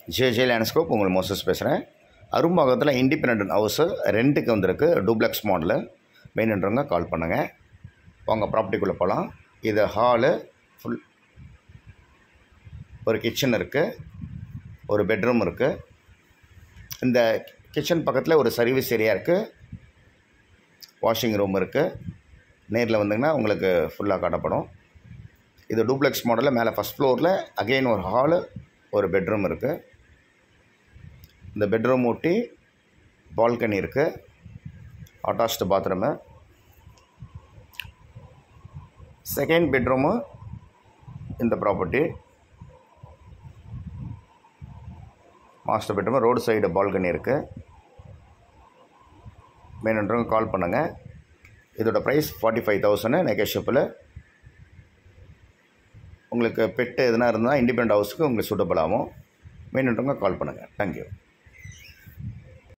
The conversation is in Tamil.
ஜேஜே லேண்ட்ஸ்கோப் உங்களுக்கு மோசஸ் பேசுகிறேன் அரும்பாக்கத்தில் இண்டிபெண்ட் ஹவுஸு ரெண்ட்டுக்கு வந்திருக்கு டூப்ளெக்ஸ் மாடலு வேணுன்றவங்க கால் பண்ணுங்கள் வாங்க ப்ராப்பர்ட்டிக்குள்ளே போகலாம் இது ஹாலு ஃபுல் ஒரு கிச்சன் இருக்குது ஒரு பெட்ரூம் இருக்குது இந்த கிச்சன் பக்கத்தில் ஒரு சர்வீஸ் ஏரியா இருக்குது வாஷிங் ரூம் இருக்குது நேரில் வந்தீங்கன்னா உங்களுக்கு ஃபுல்லாக காட்டப்படும் இது டூப்ளெக்ஸ் மாடலில் மேலே ஃபஸ்ட் ஃப்ளோரில் அகெயின் ஒரு ஹாலு ஒரு பெட்ரூம் இருக்குது இந்த பெட்ரூம் ஒட்டி பால்கனி இருக்குது அட்டாச்டு பாத்ரூமு செகண்ட் பெட்ரூமு இந்த property master bedroom road side balcony இருக்குது வேணுன்றவங்க கால் பண்ணுங்கள் இதோட price forty five thousand negotiable உங்களுக்கு பெட்டு எதுனா இருந்தால் இண்டிபெண்ட் ஹவுஸுக்கு உங்களுக்கு சூட்டபிள் ஆகும் வேணுன்றவங்க கால் பண்ணுங்கள் தேங்க்யூ